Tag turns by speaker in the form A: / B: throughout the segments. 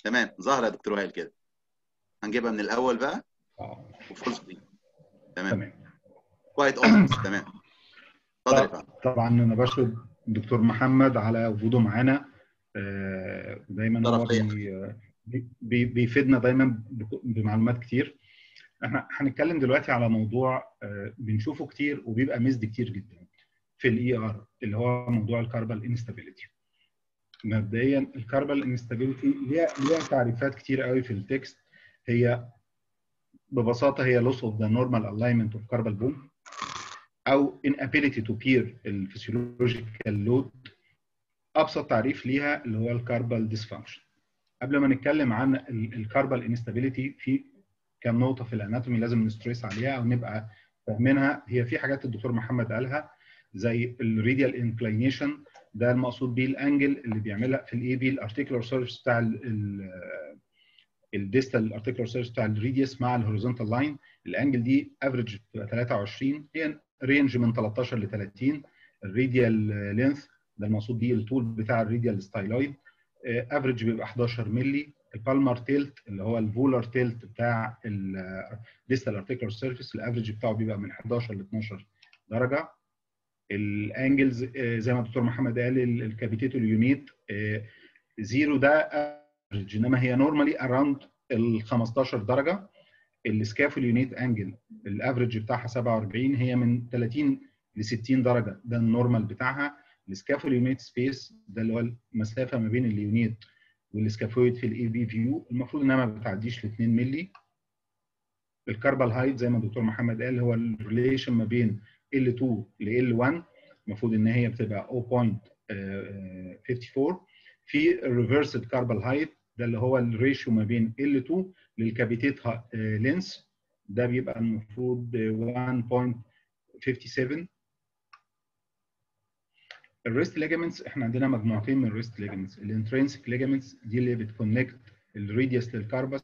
A: تمام ظهر يا دكتور وائل كده هنجيبها من الاول بقى
B: اه
A: وفول سكرين تمام
B: تمام
A: كويت اوبجكتس تمام اتفضل يا فندم
B: طبعا انا بشكر الدكتور محمد على وجوده معانا آه، دايما هو
A: شرف ليا.
B: بي- بي- بيفيدنا دايما بك- بمعلومات كتير احنا هنتكلم دلوقتي على موضوع آه، بنشوفه كتير وبيبقى مزد كتير جدا في الاي ار اللي هو موضوع الكاربال انستابيليتي مبدئيا الكاربال انستابيليتي ليها ليها تعريفات كتير قوي في التكست هي ببساطه هي loss of the normal alignment of carbon bone او inability to peer الفسيولوجيكال لود ابسط تعريف ليها اللي هو الكاربال ديسفانكشن قبل ما نتكلم عن الكاربال انستابيليتي في كام نقطه في الاناتومي لازم نستريس عليها او نبقى فاهمينها هي في حاجات الدكتور محمد قالها زي الريديال انكلينيشن ده المقصود بيه الانجل اللي بيعملها في الاي بي الارتيكولار سيرفيس بتاع الديستال ارتيكولار سيرفيس بتاع الريديوس مع الهوريزونتال لاين الانجل دي افريج بتبقى 23 هي رينج من 13 ل 30 الريديال لينث ده المقصود بيه الطول بتاع الريديال ستايلويد افريج بيبقى 11 مللي البالمر تيلت اللي هو الفولر تيلت بتاع الديستال ارتيكولار سيرفيس الافريج بتاعه بيبقى من 11 ل 12 درجه الانجلز زي ما الدكتور محمد قال الكابيتيتو يونيت زيرو ده افريج انما هي نورمالي اراوند ال 15 درجه السكافول يونيت انجل الافريج بتاعها 47 هي من 30 ل 60 درجه ده النورمال بتاعها السكافول يونيت سبيس ده اللي هو المسافه ما بين اليونيت والسكافويد في الاي بي فيو المفروض انها ما بتعديش ل 2 مللي الكاربال هايت زي ما الدكتور محمد قال هو الريليشن ما بين L2 ل L1 المفروض ان هي بتبقى 0.54 في الريفرس كاربال هايت ده اللي هو الريشيو ما بين L2 للكابيتيت لينس ده بيبقى المفروض 1.57 الريست ليجامنتس احنا عندنا مجموعتين من الريست ليجامنتس الانترنسك ليجامنتس دي اللي بتكونكت الريديوس للكاربس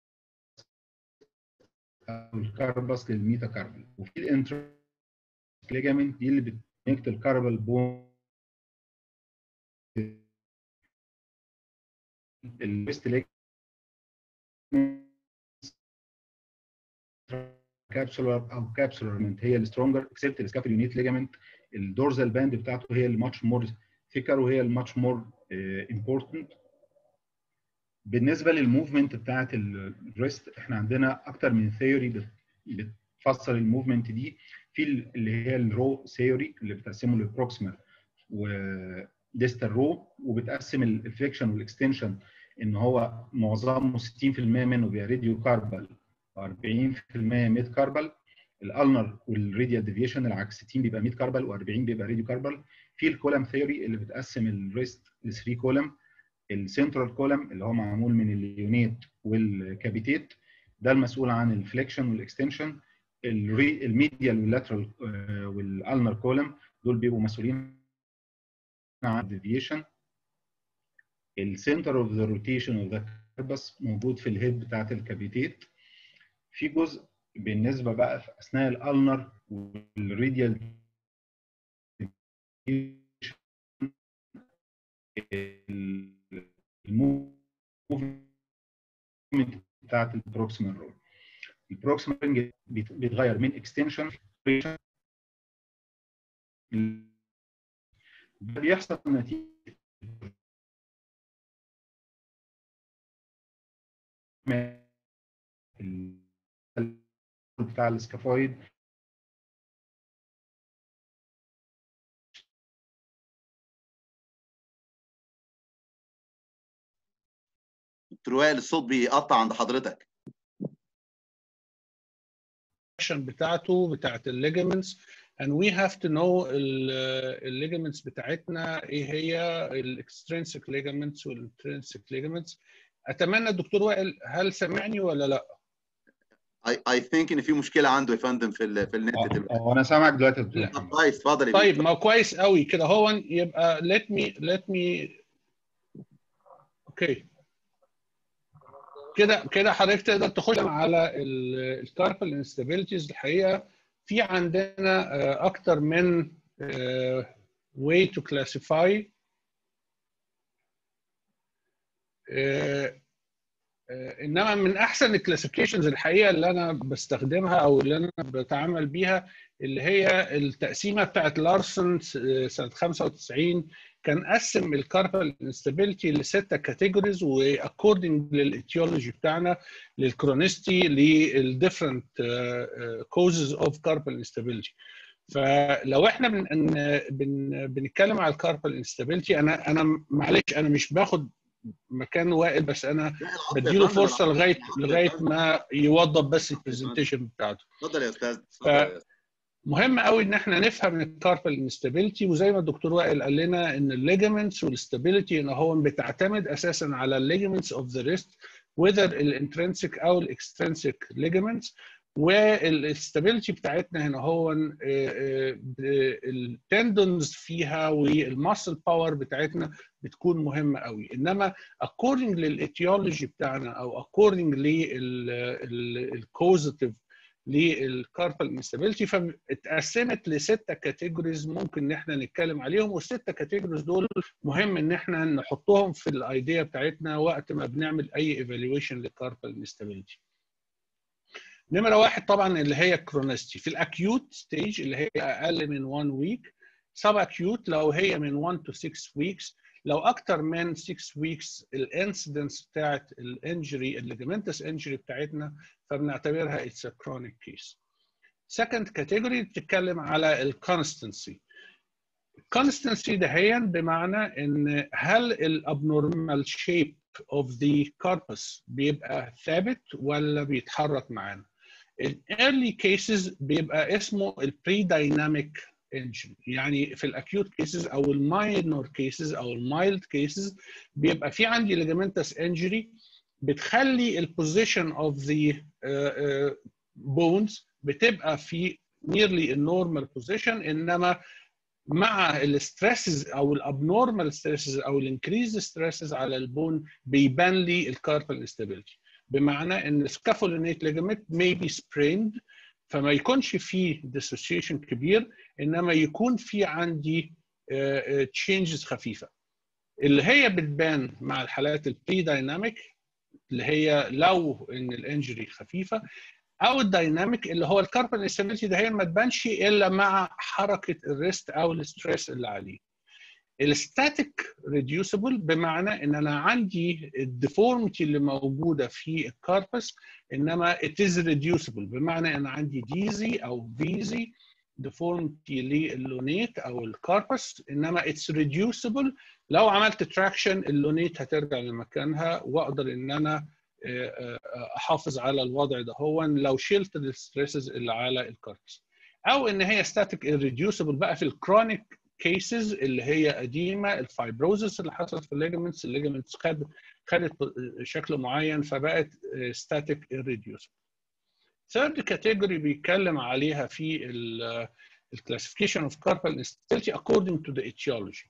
B: او الكاربس للميتاكاربل وفي الانترنسك ليجامنت دي اللي بتكونكت الكاربال بون الريست ليجامنت كابسولار او كابسولارمنت هي السترونجر اكسبت السكافل يونيت ليجامنت الدورزال باند بتاعته هي الماتش مور ثيكر وهي الماتش مور امبورتنت بالنسبه للموفمنت بتاعت الريست احنا عندنا اكتر من ثيوري بتفسر الموفمنت دي في اللي هي الرو ثيوري اللي بتقسمه للبروكسيمال وديستال رو وبتقسم الفليكشن والاكستنشن ان هو معظمه 60% منه بيبقى راديو كاربال و40% ميد كاربال الالنر والراديال ديفيشن العكس 60 بيبقى ميد كاربال و40 بيبقى راديو كاربال في الكولم ثيوري اللي بتقسم الريست ل 3 كولم السنترال كولم اللي هو معمول من اليونيت والكابيتيت ده المسؤول عن الفليكشن والاكستنشن الميديال واللاترال والالنر كولم دول بيبقوا مسؤولين عن الديفيشن السنتر اوف ذا روتيشن اوف ذا كاربس موجود في الهيد بتاعت الكابيتيت في جزء بالنسبه بقى في اثناء الالنر والريديال الموفمنت بتاعت البروكسيمال رول البروكسيمال بيتغير من اكستنشن ده بيحصل نتيجه بتاع السكافويد
A: دكتور وائل الصوت بيقطع عند حضرتك
C: بتاعته بتاعت الليجمنتس and we have to know الليجمنتس بتاعتنا ايه هي الاكسترنسك ليجمنتس والانترنسك ليجمنتس اتمنى الدكتور وائل هل سمعني ولا لا؟
A: اي ثينك ان في مشكله عنده يا فندم في ال في النت دلوقتي
B: هو انا سامعك دلوقتي
A: طب كويس اتفضل
C: طيب ما كويس قوي كده هو يبقى let me let me اوكي كده كده حضرتك تقدر تخش على الكاربال انستابيليتيز الحقيقه في عندنا اكتر من way to classify انما من احسن الكلاسيفيكيشنز الحقيقه اللي انا بستخدمها او اللي انا بتعامل بيها اللي هي التقسيمه بتاعت لارسون سنه 95 كان قسم الكاربال انستابيلتي لسته كاتيجوريز واكوردنج للايتيولوجي بتاعنا للكرونستي للديفرنت كوزز اوف كاربال انستابيلتي فلو احنا بن بن بنتكلم على الكاربال انستابيلتي انا انا معلش انا مش باخد مكان وائل بس انا بديله فرصه لغايه لغايه ما يوضب بس البرزنتيشن بتاعته
A: اتفضل يا استاذ
C: ف... مهم قوي ان احنا نفهم الكاربال انستابيلتي وزي ما الدكتور وائل قال لنا ان الليجمنتس والاستابيليتي ان هو بتعتمد اساسا على الليجمنتس اوف ذا ريست whether الانترنسك او الاكسترنسك ليجمنتس والاستابيليتي بتاعتنا هنا هو التندونز فيها والماسل باور بتاعتنا بتكون مهمه قوي انما according للايتيولوجي بتاعنا او according للكوزيتيف للكاربال انستابيلتي فاتقسمت لسته كاتيجوريز ممكن ان احنا نتكلم عليهم والسته كاتيجوريز دول مهم ان احنا نحطهم في الايديا بتاعتنا وقت ما بنعمل اي ايفالويشن للكاربال انستابيلتي. نمره واحد طبعا اللي هي كرونستي في الاكيوت ستيج اللي هي اقل من 1 ويك سب اكيوت لو هي من 1 تو 6 ويكس لو اكتر من 6 ويكس الانسيدنس بتاعت الانجري الليجمنتس انجري بتاعتنا فبنعتبرها اتس ا كرونيك كيس سكند كاتيجوري بتتكلم على الكونستنسي الكونستنسي دهيا بمعنى ان هل الابنورمال شيب اوف ذا كاربس بيبقى ثابت ولا بيتحرك معانا الايرلي كيسز بيبقى اسمه البري دايناميك انجري يعني في الاكيوت كيسز او الماينور كيسز او المايلد كيسز بيبقى في عندي ليجامنتس انجري بتخلي البوزيشن اوف ذا بونز بتبقى في nearly النورمال بوزيشن انما مع الستريسز او الابنورمال ستريسز او الانكريز ستريسز على البون بيبان لي الكاربال انستابيلتي بمعنى ان سكافولينيت ليجامنت may be sprained فما يكونش فيه dissociation كبير انما يكون في عندي تشينجز خفيفه اللي هي بتبان مع الحالات البري دايناميك اللي هي لو ان الانجري خفيفه او الدايناميك اللي هو الكاربال انستابيلتي ده هي ما تبانش الا مع حركه الريست او الستريس اللي عليه الستاتيك ريديوسبل بمعنى ان انا عندي الديفورميتي اللي موجوده في الكاربس انما it is reducible بمعنى ان عندي ديزي او فيزي ديفورميتي للونيت او الكاربس انما it's reducible لو عملت تراكشن اللونيت هترجع لمكانها واقدر ان انا احافظ على الوضع ده هو لو شلت الستريسز اللي على الكاربس او ان هي ستاتيك irreducible بقى في الكرونيك كيسز اللي هي قديمه الفايبروزس اللي حصلت في الليجمنتس الليجمنتس خد خدت شكل معين فبقت ستاتيك irreducible ثيرد كاتيجوري بيتكلم عليها في الكلاسيفيكيشن اوف كاربال instability according to the etiology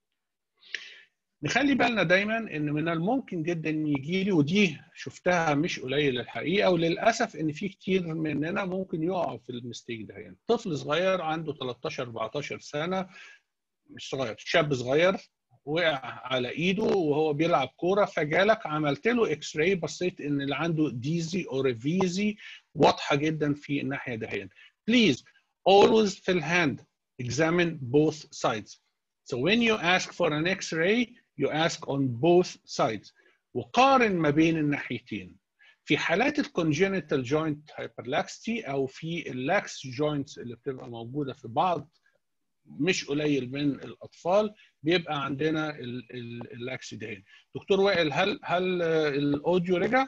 C: نخلي بالنا دايما ان من الممكن جدا يجي لي ودي شفتها مش قليل الحقيقه وللاسف ان في كتير مننا ممكن يقعوا في المستيك ده يعني طفل صغير عنده 13 14 سنه مش صغير شاب صغير وقع على ايده وهو بيلعب كوره فجالك عملت له اكس راي بصيت ان اللي عنده ديزي او ريفيزي واضحه جدا في الناحيه دهيا بليز always في الهاند examine both sides so when you ask for an x-ray you ask on both sides وقارن ما بين الناحيتين في حالات الكونجنتال جوينت هايبرلاكستي او في اللاكس جوينتس اللي بتبقى موجوده في بعض مش قليل من الاطفال بيبقى عندنا اللاكس دهين دكتور وائل هل هل الاوديو رجع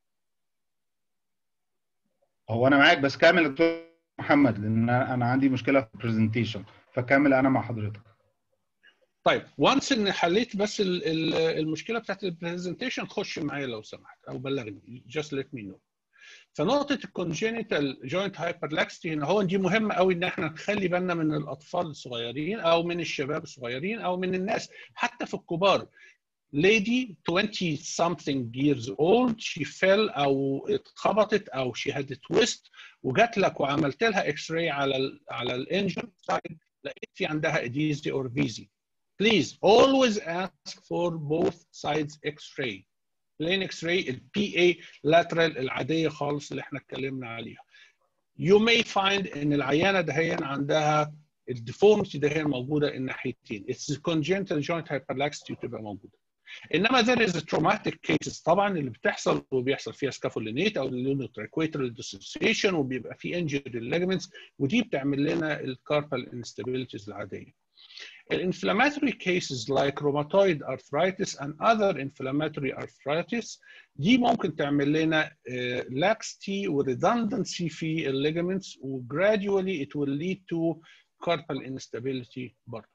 B: هو انا معاك بس كامل دكتور محمد لان انا عندي مشكله في البرزنتيشن فكمل انا مع حضرتك
C: طيب وانس ان حليت بس المشكله بتاعت البرزنتيشن خش معايا لو سمحت او بلغني just let me know فنقطه الكونجينيتال جوينت هايبرلاكستي هنا هو دي مهمه قوي ان احنا نخلي بالنا من الاطفال الصغيرين او من الشباب الصغيرين او من الناس حتى في الكبار lady 20 something years old she fell او اتخبطت او she had a twist وجات لك وعملت لها اكس راي على ال على الانجن سايد لقيت في عندها اديزي اور فيزي please always ask for both sides x-ray بلين اكس راي البي اي لاترال العاديه خالص اللي احنا اتكلمنا عليها you may find ان العيانه دهيا عندها الديفورمتي دهيا موجوده الناحيتين it's congenital joint hyperlaxity بتبقى موجوده انما there is a traumatic cases طبعا اللي بتحصل وبيحصل فيها سكافولينيت او اليونوتراكويترال ديسوسيشن وبيبقى في انجري ليجمنتس ودي بتعمل لنا الكاربال انستابيليتيز العاديه. الانفلاماتوري cases like rheumatoid arthritis and other inflammatory arthritis دي ممكن تعمل لنا laxity و redundancy في الليجمنتس و gradually it will lead to carpal instability برضه.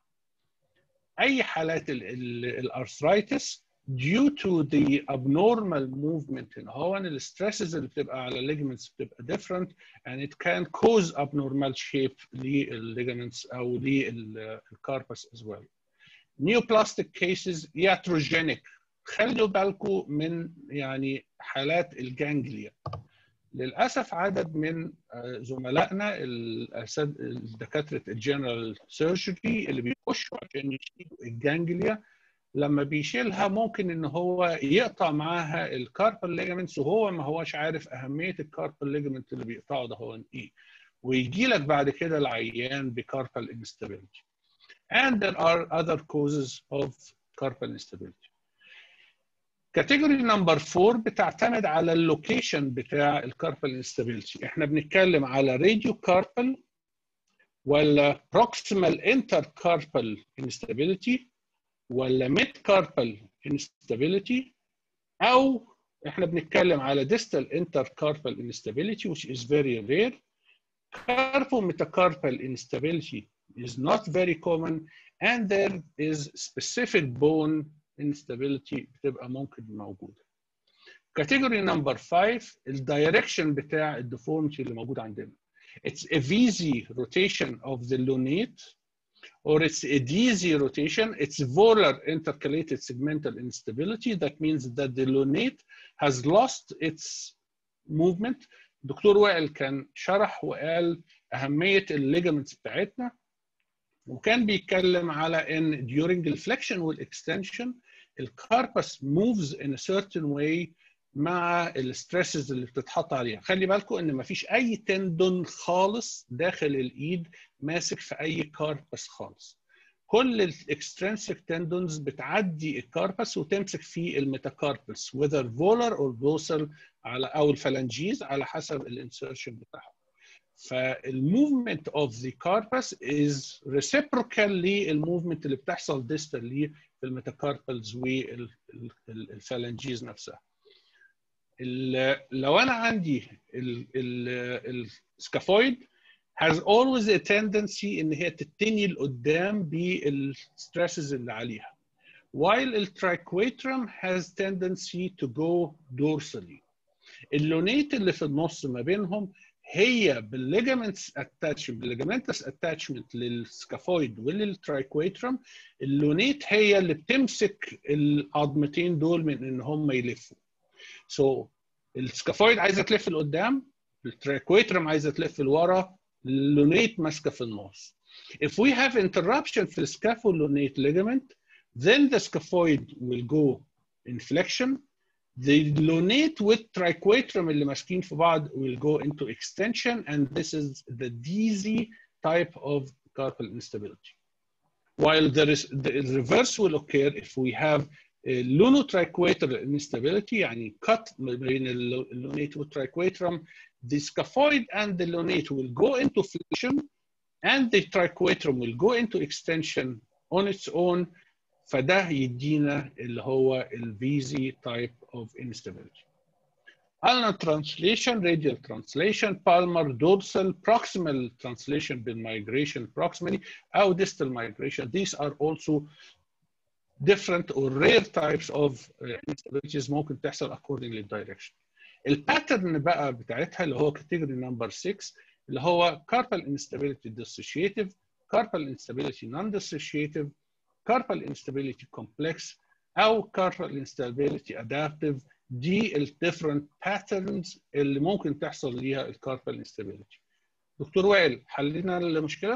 C: اي حالات الارثرايتس due to the abnormal movement هنا هو ان الستريسز اللي بتبقى على الليجمنتس بتبقى different and it can cause abnormal shape للليجمنتس او للكاربس as well. Neoplastic cases iatrogenic خلوا بالكم من يعني حالات الجانجليا للاسف عدد من زملائنا الدكاتره الجنرال سيرجري اللي بيخشوا عشان يشيلوا الجانجليا لما بيشيلها ممكن ان هو يقطع معاها الكاربال ليجمنتس وهو ما هوش عارف اهميه الكاربال ليجمنت اللي بيقطعه ده هو ايه ويجي لك بعد كده العيان بكاربال instability and there are other causes of carpal instability كاتيجوري نمبر 4 بتعتمد على اللوكيشن بتاع الكاربال انستابيلتي احنا بنتكلم على راديو كاربال ولا بروكسيمال انتر كاربال انستابيلتي ولا ميد كاربال انستابيلتي او احنا بنتكلم على distal intercarpal instability which is very rare carpometacarpal instability is not very common and there is specific bone instability بتبقى ممكن موجوده. كاتيجوري نمبر 5 الدايركشن بتاع الديفورمتي اللي موجود عندنا. It's a VZ rotation of the lunate or it's a DZ rotation. It's volar intercalated segmental instability. That means that the lunate has lost its movement. دكتور وائل كان شرح وقال أهمية الليجمنتس بتاعتنا وكان بيتكلم على ان during الفليكشن والاكستنشن الكاربس moves in a certain way مع الستريسز اللي بتتحط عليها خلي بالكم ان مفيش اي تندون خالص داخل الايد ماسك في اي كاربس خالص كل الاكسترنسك تندونز بتعدي الكاربس وتمسك في الميتاكاربس whether volar or dorsal على او الفالنجيز على حسب الانسرشن بتاعهم فالموفمنت اوف ذا كاربس از reciprocal للموفمنت اللي بتحصل ديستال في الميتاكاربلز والفالنجيز نفسها لو انا عندي السكافويد has always a tendency ان هي تتني لقدام بالستريسز اللي عليها while الترايكويترم has tendency to go dorsally اللونيت اللي في النص ما بينهم هي بالليجامنتس اتاتشمنت بالليجامنتس اتاتشمنت للسكافويد وللترايكويترم اللونيت هي اللي بتمسك العظمتين دول من ان هم يلفوا سو so, السكافويد عايزه تلف لقدام الترايكويترم عايزه تلف لورا اللونيت ماسكه في النص if we have interruption في السكافولونيت ligament then the scaphoid will go in flexion the lunate with triquetrum اللي ماسكين في بعض will go into extension and this is the DZ type of carpal instability. While there is the reverse will occur if we have lunotriquetral instability يعني cut بين اللunate والtriquetrum the scaphoid and the lunate will go into flexion and the triquetrum will go into extension on its own فده يدينا اللي هو ال VZ type of instability. Ulnar translation, radial translation, palmar, dorsal, proximal translation بالmigration proximally أو distal migration. These are also different or rare types of instabilities ممكن تحصل according للdirection. الباترن بقى بتاعتها اللي هو category number 6 اللي هو carpal instability dissociative, carpal instability non-dissociative, carpal instability complex او carpal instability adaptive دي ال different patterns اللي ممكن تحصل ليها الكاربال instability دكتور وائل حلينا المشكله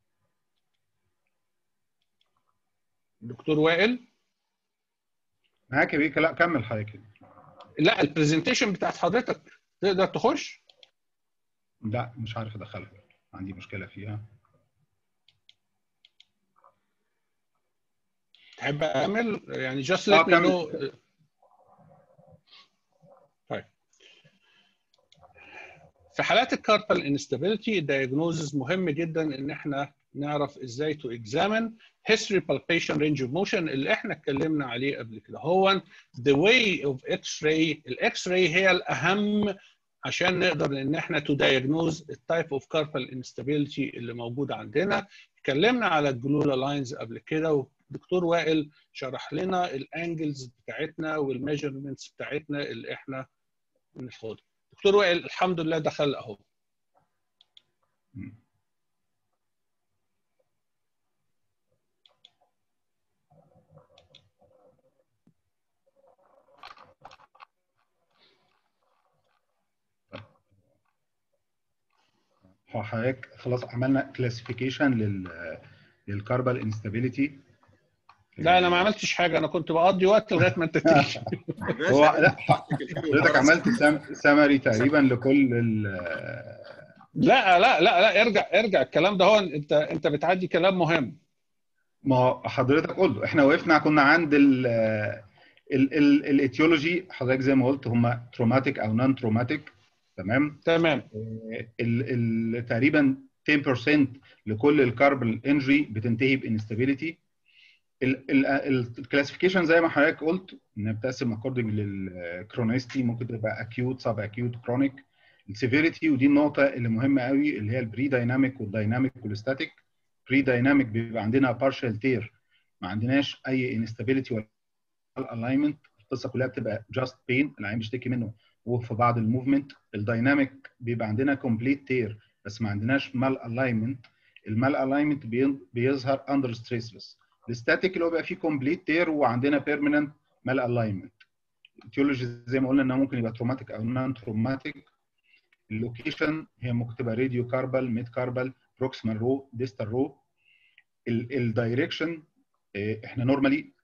C: دكتور وائل
B: معاك يا بيكا لا كمل حضرتك
C: لا البرزنتيشن بتاعت حضرتك تقدر تخش
B: لا مش عارف ادخلها عندي مشكله فيها
C: تحب اعمل يعني just
B: آه،
C: let me
B: كمل.
C: know طيب في حالات الكاربال انستابيليتي الدايجنوزز مهم جدا ان احنا نعرف ازاي تو اكزامين history palpation range of motion اللي احنا اتكلمنا عليه قبل كده هو the way of x-ray الاكس راي هي الاهم عشان نقدر ان احنا تو diagnose التايب اوف carpal instability اللي موجود عندنا اتكلمنا على الجلولا لاينز قبل كده والدكتور وائل شرح لنا الانجلز بتاعتنا والميجرمنتس بتاعتنا اللي احنا بناخدها دكتور وائل الحمد لله دخل اهو
B: هو حضرتك خلاص عملنا كلاسيفيكيشن لل للكاربال انستابيليتي
C: لا انا ما عملتش حاجه انا كنت بقضي وقت لغايه ما انت تيجي
B: هو لا حضرتك عملت سمري تقريبا لكل ال
C: لا لا لا لا ارجع ارجع الكلام ده هو انت انت بتعدي كلام مهم
B: ما هو حضرتك قلت احنا وقفنا كنا عند ال ال ال الايتيولوجي حضرتك زي ما قلت هم تروماتيك او نون تروماتيك تمام
C: تمام
B: ال ال تقريبا 10% لكل الكاربل انجري بتنتهي بانستابيليتي الكلاسيفيكيشن زي ما حضرتك قلت انها بتقسم اكوردنج للكرونيستي ممكن تبقى اكيوت سب اكيوت كرونيك السيفيريتي ودي النقطه اللي مهمه قوي اللي هي البري دايناميك والدايناميك والستاتيك بري دايناميك بيبقى عندنا بارشال تير ما عندناش اي انستابيليتي ولا الالاينمنت القصه كلها بتبقى جاست بين العين بيشتكي منه وفي بعض الموفمنت الدايناميك بيبقى عندنا كومبليت تير بس ما عندناش مال الاينمنت المال الاينمنت بيظهر اندر ستريسلس الستاتيك اللي هو بيبقى فيه كومبليت تير وعندنا بيرمننت مال الاينمنت التيولوجي زي ما قلنا انها ممكن يبقى تروماتيك او نون تروماتيك اللوكيشن هي ممكن تبقى راديو كاربال ميد كاربال بروكسيمال رو ديستال رو الدايركشن احنا نورمالي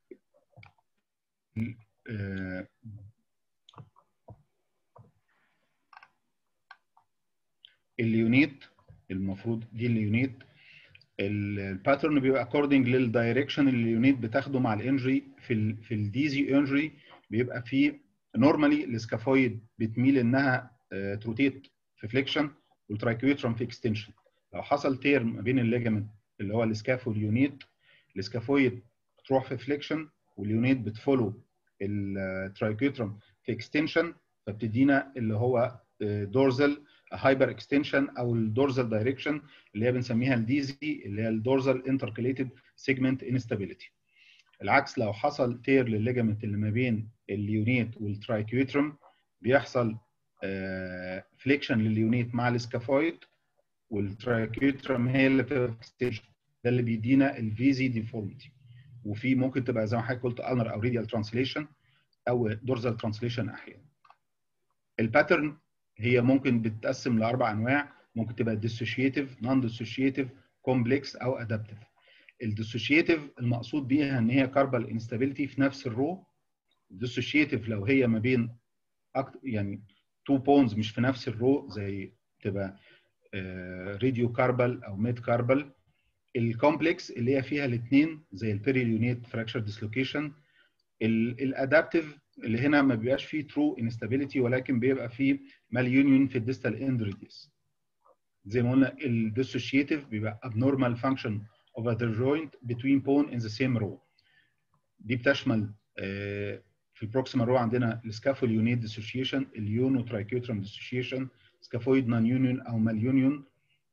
B: اليونيت المفروض دي اليونيت الباترن بيبقى اكوردنج للدايركشن اللي اليونيت بتاخده مع الانجري في ال في الديزي انجري بيبقى فيه نورمالي السكافويد بتميل انها تروتيت في فليكشن والترايكويترم في اكستنشن لو حصل تير ما بين الليجمنت اللي هو السكاف واليونيت السكافويد بتروح في فليكشن واليونيت بتفولو الترايكويترم في اكستنشن فبتدينا اللي هو دورزل هايبر اكستنشن او الدورزال دايركشن اللي هي بنسميها الديزي اللي هي الدورزال انتركليتد سيجمنت انستابيليتي العكس لو حصل تير للليجمنت اللي ما بين اليونيت والترايكويترم بيحصل فليكشن لليونيت مع السكافويد والترايكويترم هي اللي بتبقى اكستنشن ده اللي بيدينا الفيزي ديفورميتي وفي ممكن تبقى زي ما حضرتك قلت النر او ريديال ترانسليشن او دورزال ترانسليشن احيانا الباترن هي ممكن بتتقسم لاربع انواع ممكن تبقى ديسوشيتيف نون ديسوشيتيف كومبلكس او ادابتيف الديسوشيتيف المقصود بيها ان هي كاربال انستابيليتي في نفس الرو الديسوشيتيف لو هي ما بين أكتر يعني تو بونز مش في نفس الرو زي تبقى راديو كاربال او ميد كاربال الكومبلكس اللي هي فيها الاثنين زي البيريليونيت فراكشر ديسلوكيشن الادابتيف اللي هنا ما بيبقاش فيه ترو انستابيليتي ولكن بيبقى فيه مال يونيون في الديستال اند ريديوس زي ما قلنا الديسوشيتيف بيبقى abnormal function of a joint between bone in the same row دي بتشمل في البروكسيمال رو عندنا السكافول يونيت ديسوشيشن اليونو ترايكيوترم ديسوشيشن سكافويد نون يونيون او مال يونيون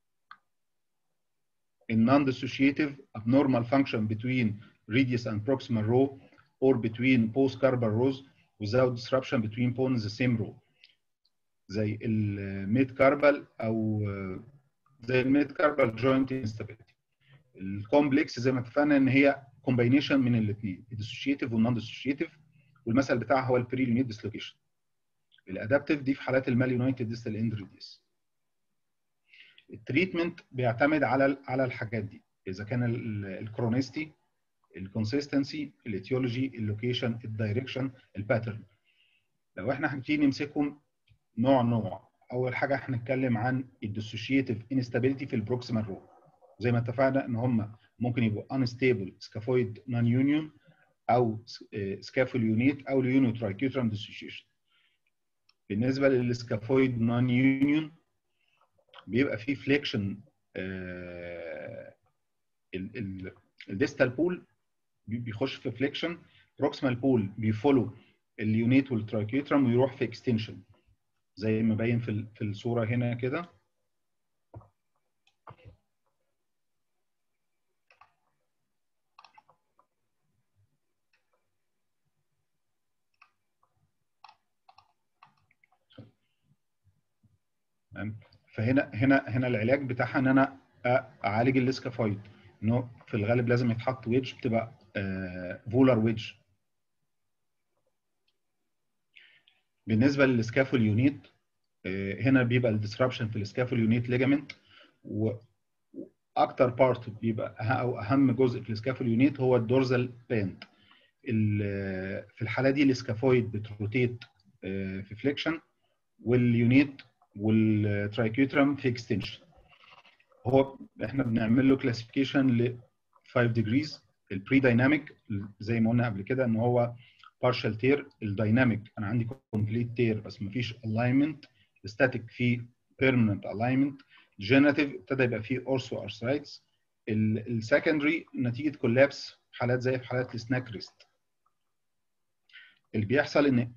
B: النون dissociative abnormal function between radius and proximal row or between post carbon rows without disruption between bones in the same row زي الميد كاربال او زي الميد كاربال جوينت انستابيليتي الكومبلكس زي ما اتفقنا ان هي كومباينيشن من الاثنين الديسوشيتيف والنون ديسوشيتيف والمثل بتاعها هو البري يونيت ديسلوكيشن الادابتيف دي في حالات المال يونايتد ديستال اند ريديوس التريتمنت بيعتمد على على الحاجات دي اذا كان الكرونيستي الكونسيستنسي الايتيولوجي اللوكيشن الدايركشن الباترن لو احنا هنبتدي نمسكهم نوع نوع اول حاجه هنتكلم عن الديسوشيتيف انستابيليتي في البروكسيمال رو زي ما اتفقنا ان هم ممكن يبقوا انستابل سكافويد نون يونيون او سكافول يونيت او اليونيو ترايكيوترام ديسوشيشن بالنسبه للسكافويد نون يونيون بيبقى فيه فليكشن الديستال بول بيخش في فليكشن بروكسيمال بول بيفولو اليونيت والترايكيوترام ويروح في اكستنشن زي ما باين في في الصوره هنا كده فهنا هنا هنا العلاج بتاعها ان انا اعالج الاسكافويد انه في الغالب لازم يتحط ويدج بتبقى فولر ويدج بالنسبه للسكافول يونيت هنا بيبقى الديسربشن في السكافول يونيت ليجامنت واكتر بارت بيبقى او اهم جزء في السكافول يونيت هو الدورزال باند في الحاله دي السكافويد بتروتيت في فليكشن واليونيت والترايكيوترم في اكستنشن هو احنا بنعمل له كلاسيفيكيشن ل 5 ديجريز البري دايناميك زي ما قلنا قبل كده ان هو بارشال تير الدايناميك انا عندي كومبليت تير بس ما فيش الاينمنت الستاتيك فيه بيرمننت الاينمنت جينيراتيف ابتدى يبقى فيه اورثو ارثرايتس السكندري نتيجه كولابس حالات زي في حالات السناك ريست اللي بيحصل ان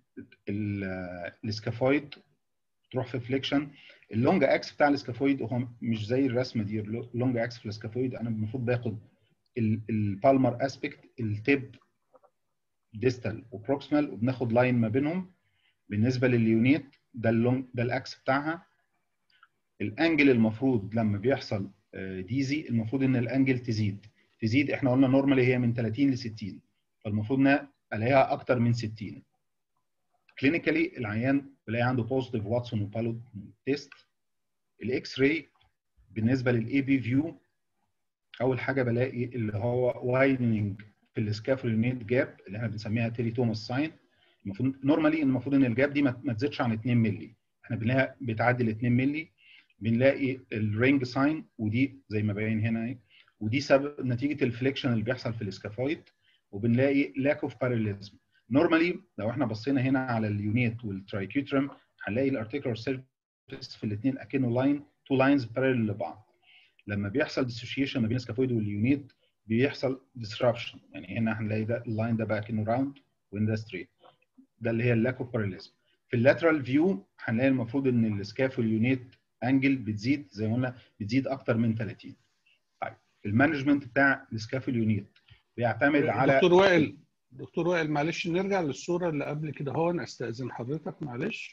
B: السكافويد تروح في فليكشن اللونج اكس بتاع السكافويد هو مش زي الرسمه دي اللونج اكس في السكافويد انا المفروض باخد البالمر اسبكت التيب ديستال وبروكسمال وبناخد لاين ما بينهم بالنسبه لليونيت ده اللونج ده الاكس بتاعها الانجل المفروض لما بيحصل ديزي المفروض ان الانجل تزيد تزيد احنا قلنا نورمالي هي من 30 ل 60 فالمفروض ان الاقيها اكتر من 60 كلينيكالي العيان بلاقي عنده بوزيتيف واتسون وبالو تيست الاكس راي بالنسبه للاي بي فيو اول حاجه بلاقي اللي هو وايدنج في السكافولينيت جاب اللي احنا بنسميها تيري توماس ساين المفروض نورمالي المفروض ان الجاب دي ما تزيدش عن 2 مللي احنا بنلاقيها بتعدي ال 2 مللي بنلاقي الرينج ساين ودي زي ما باين هنا اهي ودي سبب نتيجه الفليكشن اللي بيحصل في الاسكافويد وبنلاقي لاك اوف باراليزم نورمالي لو احنا بصينا هنا على اليونيت والترايكيوترم هنلاقي الارتيكولار سيرفيس في الاثنين اكنه لاين تو لاينز باراليل لبعض لما بيحصل ديسوشيشن ما بين السكافويد واليونيت بيحصل disruption يعني هنا هنلاقي ده اللاين ده بقى كانه راوند وان ده ستريت ده اللي هي اللاك اوف باراليزم في اللاترال فيو هنلاقي المفروض ان السكاف واليونيت انجل بتزيد زي ما قلنا بتزيد اكتر من 30 طيب المانجمنت بتاع السكاف واليونيت بيعتمد على
C: دكتور وائل دكتور وائل معلش نرجع للصوره اللي قبل كده هو انا استاذن حضرتك معلش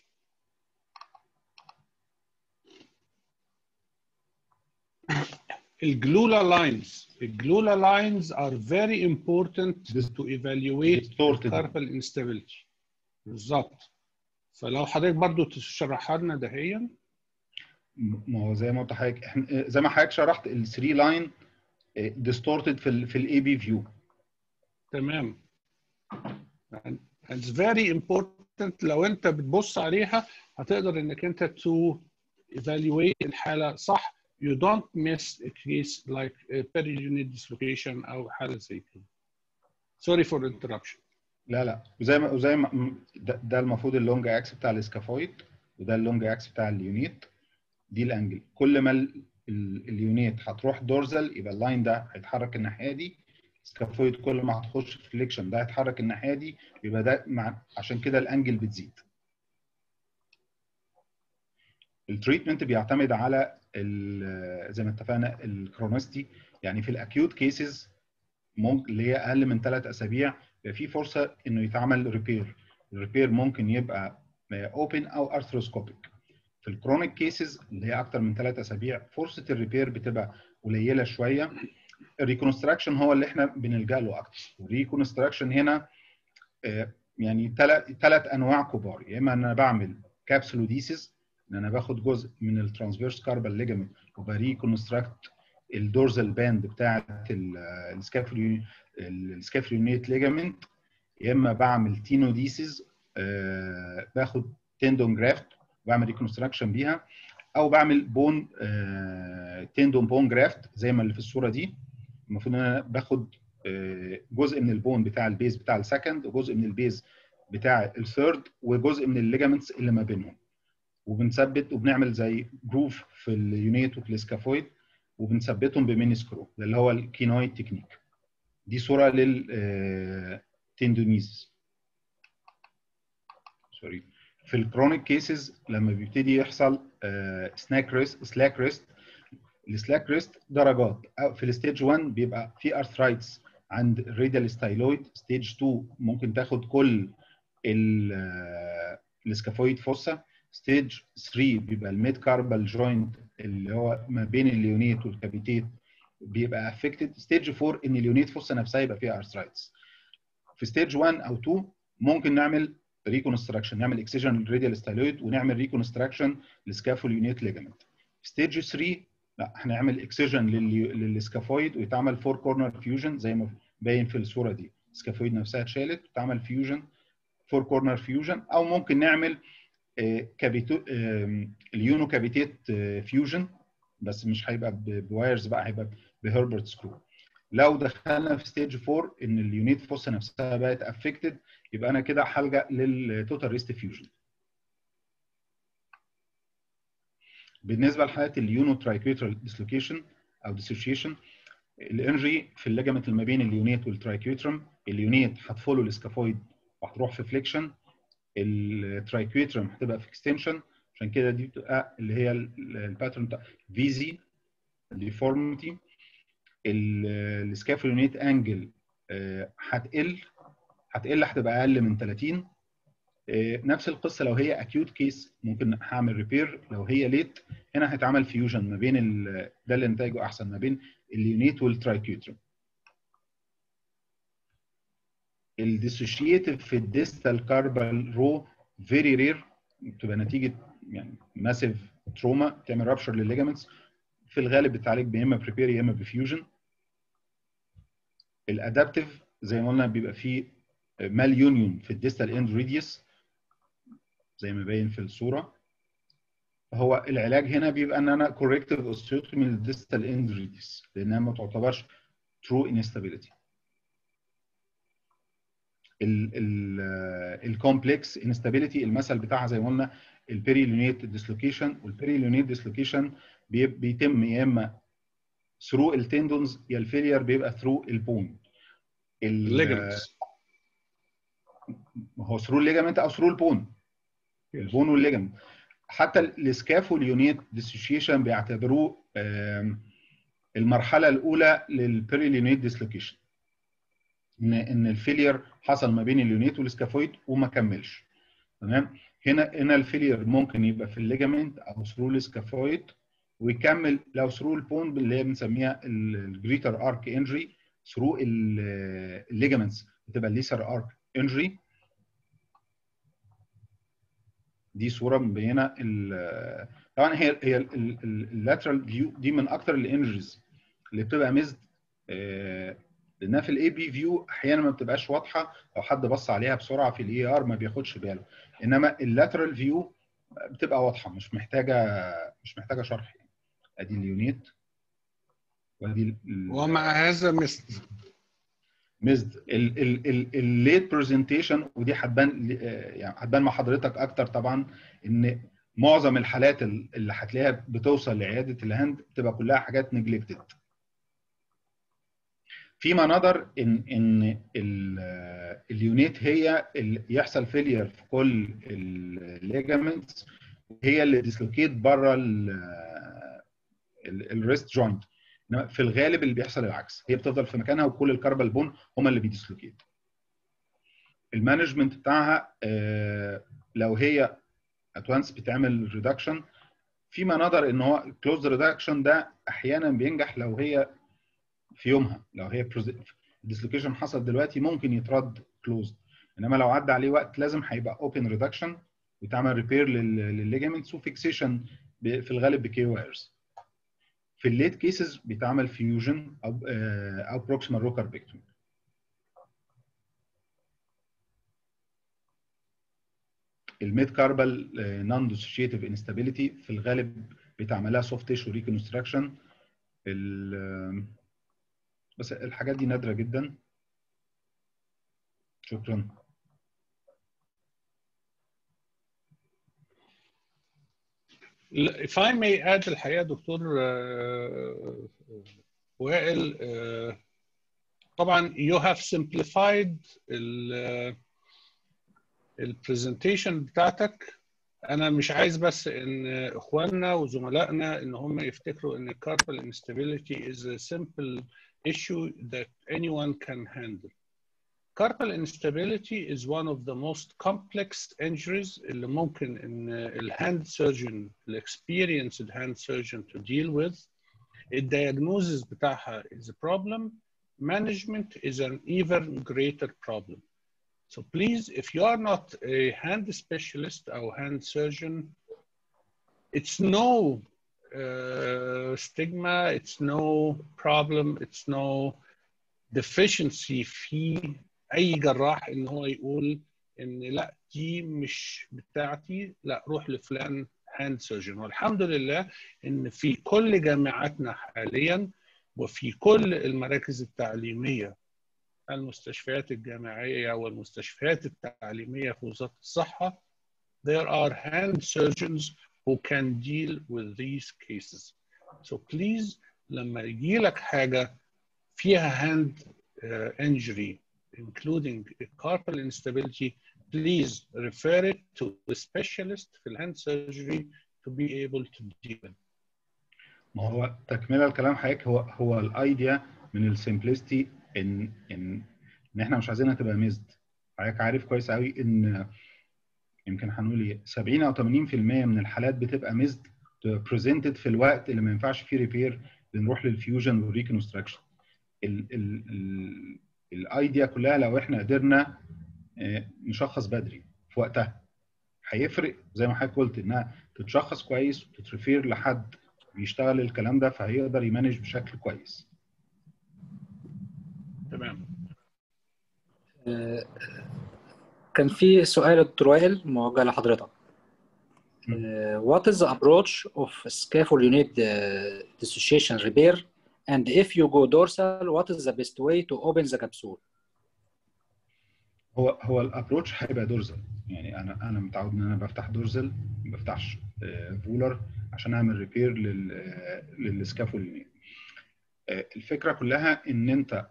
C: الجلولا لاينز الجلولا لاينز are very important to evaluate carpal instability بالظبط فلو حضرتك برضو تشرحها لنا دهيا
B: ما هو زي ما قلت لحضرتك احنا زي ما حضرتك شرحت ال 3 لاين ديستورتد في ال في الاي بي فيو
C: تمام it's very important لو انت بتبص عليها هتقدر انك انت to evaluate الحاله صح you don't miss a case like a periunit dislocation او حاله زي كده. Sorry for interruption.
B: لا لا وزي ما وزي ما ده, ده المفروض اللونج اكس بتاع الاسكافويد وده اللونج اكس بتاع اليونيت دي الانجل كل ما ال ال اليونيت هتروح دورزل يبقى اللاين ده هيتحرك الناحيه دي السكافويد كل ما هتخش فليكشن ده هيتحرك الناحيه دي يبقى ده مع عشان كده الانجل بتزيد التريتمنت بيعتمد على زي ما اتفقنا الكرونستي يعني في الاكيوت كيسز ممكن اللي هي اقل من ثلاث اسابيع يبقى في فرصه انه يتعمل ريبير الريبير ممكن يبقى اوبن او ارثروسكوبيك في الكرونيك كيسز اللي هي اكتر من ثلاث اسابيع فرصه الريبير بتبقى قليله شويه الريكونستراكشن هو اللي احنا بنلجا له اكتر الريكونستراكشن هنا يعني ثلاث انواع كبار يا اما انا بعمل كابسولوديسيس ان انا باخد جزء من الترانسفيرس كاربال ليجامنت وبريكونستراكت الدورزال باند بتاعه السكافريونيت ليجامنت يا اما بعمل تينوديسيز آه باخد تندون جرافت بعمل ريكونستراكشن بيها او بعمل بون آه تندون بون جرافت زي ما اللي في الصوره دي المفروض ان انا باخد آه جزء من البون بتاع البيز بتاع السكند وجزء من البيز بتاع الثيرد وجزء من الليجامنتس اللي ما بينهم وبنثبت وبنعمل زي جروف في اليونيت وفي الاسكافويد وبنثبتهم بميني سكرو ده اللي هو الكينويد تكنيك دي صوره لل تندونيز سوري في الكرونيك كيسز لما بيبتدي يحصل سناك ريست سلاك ريست السلاك ريست درجات في الستيج 1 بيبقى في ارثرايتس عند الريديال ستايلويد ستيج 2 ممكن تاخد كل السكافويد فوسا ستيج 3 بيبقى الميد كاربال جوينت اللي هو ما بين اليونيت والكابيتيت بيبقى افكتد ستيج 4 ان اليونيت فوسا نفسها يبقى فيها ارثرايتس في ستيج 1 او 2 ممكن نعمل ريكونستراكشن نعمل اكسجن للراديال ستايلويد ونعمل ريكونستراكشن للسكافول يونيت ليجمنت ستيج 3 لا هنعمل اكسجن للسكافويد ويتعمل فور كورنر فيوجن زي ما باين في الصوره دي السكافويد نفسها اتشالت وتعمل فيوجن فور كورنر فيوجن او ممكن نعمل كابيتو اليونو كابيتيت فيوجن بس مش هيبقى بوايرز بقى هيبقى بهربرت سكرو لو دخلنا في ستيج 4 ان اليونيت فوسا نفسها بقت افكتد يبقى انا كده هلجا للتوتال ريست فيوجن بالنسبه لحالات اليونو ترايكويترال ديسلوكيشن او ديسوشيشن الانجري في الليجمنت اللي ما بين اليونيت والترايكويترم اليونيت هتفولو الاسكافويد وهتروح في فليكشن الترايكويترم هتبقى في اكستنشن عشان كده دي بتبقى اللي هي الباترن بتاع فيزي ديفورميتي السكافولينيت انجل هتقل هتقل هتبقى اقل من 30 نفس القصه لو هي اكيوت كيس ممكن هعمل ريبير لو هي ليت هنا هيتعمل فيوجن ما بين ال... ده اللي نتائجه احسن ما بين اليونيت والترايكيوترم الديسوشيتيف في الديستال كاربال رو فيري رير بتبقى نتيجه يعني ماسيف تروما تعمل رابشر للليجامنتس في الغالب بتعالج يا اما بريبير يا اما بفيوجن الادابتيف زي ما قلنا بيبقى فيه مال يونيون في الديستال اند ريديوس زي ما باين في الصوره هو العلاج هنا بيبقى ان انا كوركتيف اوستيوتومي للديستال اند ريديوس لانها ما تعتبرش ترو انستابيليتي الكومبلكس انستابيليتي المثل بتاعها زي ما قلنا البيريلونيت ديسلوكيشن والبيريلونيت ديسلوكيشن بيتم يا اما ثرو التندونز يا الفيلير بيبقى ثرو البون
C: الليجمنتس
B: هو ثرو الليجمنت او ثرو البون البون والليجمنت حتى السكافوليونيت ديسوشيشن بيعتبروه المرحله الاولى للبيريلونيت ديسلوكيشن ان ان الفيلير حصل ما بين اليونيت والسكافويد وما كملش تمام هنا هنا الفيلير ممكن يبقى في الليجامنت او ثرو السكافويد ويكمل لو ثرو البون اللي هي بنسميها الجريتر ارك انجري ثرو الليجامنتس بتبقى الليسر ارك انجري دي صوره مبينه طبعا هي هي اللاترال فيو دي من اكتر الانجريز اللي بتبقى ميزد لانها في الاي بي فيو احيانا ما بتبقاش واضحه لو حد بص عليها بسرعه في الاي ار ما بياخدش باله انما اللاترال فيو بتبقى واضحه مش محتاجه مش محتاجه شرح يعني ادي اليونيت وادي
C: ومع هذا مثل
B: مزد الليت برزنتيشن ودي هتبان يعني هتبان مع حضرتك اكتر طبعا ان معظم الحالات اللي هتلاقيها بتوصل لعياده الهند بتبقى كلها حاجات نجلكتد فيما نظر ان ان اليونيت هي اللي يحصل فيلير في كل الليجامنتس هي اللي ديسلوكيت بره الريست جوينت في الغالب اللي بيحصل العكس هي بتفضل في مكانها وكل الكاربال بون هم اللي بيديسلوكيت المانجمنت بتاعها لو هي اتوانس بتعمل ريدكشن فيما نظر ان هو كلوز ريدكشن ده احيانا بينجح لو هي في يومها لو هي الديسلوكيشن حصل دلوقتي ممكن يترد كلوز انما لو عدى عليه وقت لازم هيبقى اوبن ريدكشن ويتعمل ريبير للليجمنتس وفيكسيشن في الغالب بكي وايرز في الليت كيسز بيتعمل فيوجن او آه، او بروكسيمال روكاربكتومي الميد كاربال نون ديسوشيتيف انستابيليتي في الغالب بيتعملها سوفت تيشو ريكونستراكشن بس الحاجات دي نادره جدا شكرا
C: If I may add الحقيقة دكتور آه، وائل آه، طبعا you have simplified ال البرزنتيشن بتاعتك انا مش عايز بس ان اخواننا وزملائنا ان هم يفتكروا ان carpal instability is a simple issue that anyone can handle carpal instability is one of the most complex injuries اللي ممكن ان الهاند surgeon الاكسبيرينس الهاند surgeon to deal with الدياجنوزز بتاعها is a problem management is an even greater problem so please if you are not a hand specialist or hand surgeon it's no uh, stigma it's no problem it's no deficiency في اي جراح ان هو يقول ان لا دي مش بتاعتي لا روح لفلان هاند سيرجن والحمد لله ان في كل جامعاتنا حاليا وفي كل المراكز التعليميه المستشفيات الجامعيه والمستشفيات التعليميه في وزاره الصحه there are hand surgeons who can deal with these cases so please لما يجي لك حاجه فيها hand uh, injury including carpal instability, please refer it to a specialist في hand surgery to be able to deal.
B: ما هو تكمله الكلام حضرتك هو هو الايديا من السمبلستي ان ان ان احنا مش عايزينها تبقى ميزد حضرتك عارف كويس قوي ان يمكن هنقول ايه 70 او 80% من الحالات بتبقى ميزد بريزنتد في الوقت اللي ما ينفعش فيه ريبير بنروح للفيوجن والريكونستراكشن الايديا كلها لو احنا قدرنا نشخص بدري في وقتها هيفرق زي ما حضرتك قلت انها تتشخص كويس وتترفير لحد بيشتغل الكلام ده فهيقدر يمانج بشكل كويس
C: تمام
D: كان في سؤال دكتور وائل موجه لحضرتك Uh, what is the approach of scaffold unit uh, dissociation repair and if you go dorsal what is the best way to open the capsule
B: هو هو الابروتش هيبقى دورزل يعني انا انا متعود ان انا بفتح دورزل ما بفتحش فولر عشان اعمل ريبير للسكافول الفكره كلها ان انت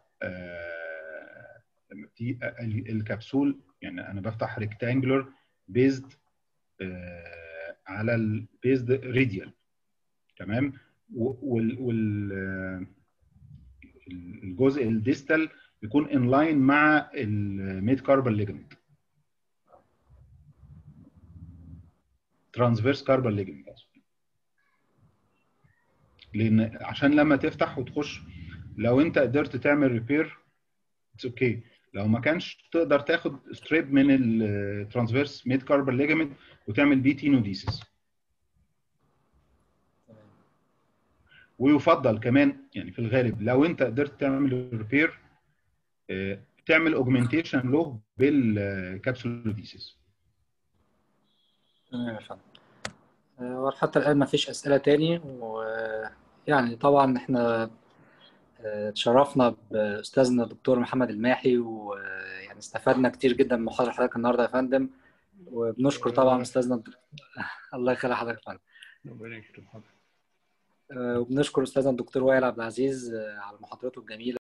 B: لما بتيجي الكبسول يعني انا بفتح ريكتانجلر بيزد على البيزد ريديال تمام وال وال الجزء الديستال يكون ان لاين مع الميد كاربال ليجمنت ترانسفيرس كاربال ليجمنت لان عشان لما تفتح وتخش لو انت قدرت تعمل ريبير اتس اوكي لو ما كانش تقدر تاخد ستريب من الترانسفيرس ميد كاربال ليجمنت وتعمل بيه تينوديسيس ويفضل كمان يعني في الغالب لو انت قدرت تعمل ريبير تعمل اوجمنتيشن له بالكابسولوديسيس
D: تمام يا فندم وحتى الان ما فيش اسئله تاني ويعني طبعا احنا اتشرفنا باستاذنا الدكتور محمد الماحي ويعني استفدنا كتير جدا من محاضره حضرتك النهارده يا فندم وبنشكر طبعا استاذنا الله يخلي حضرتك يا فندم وبنشكر استاذنا الدكتور وائل عبد العزيز على محاضرته الجميله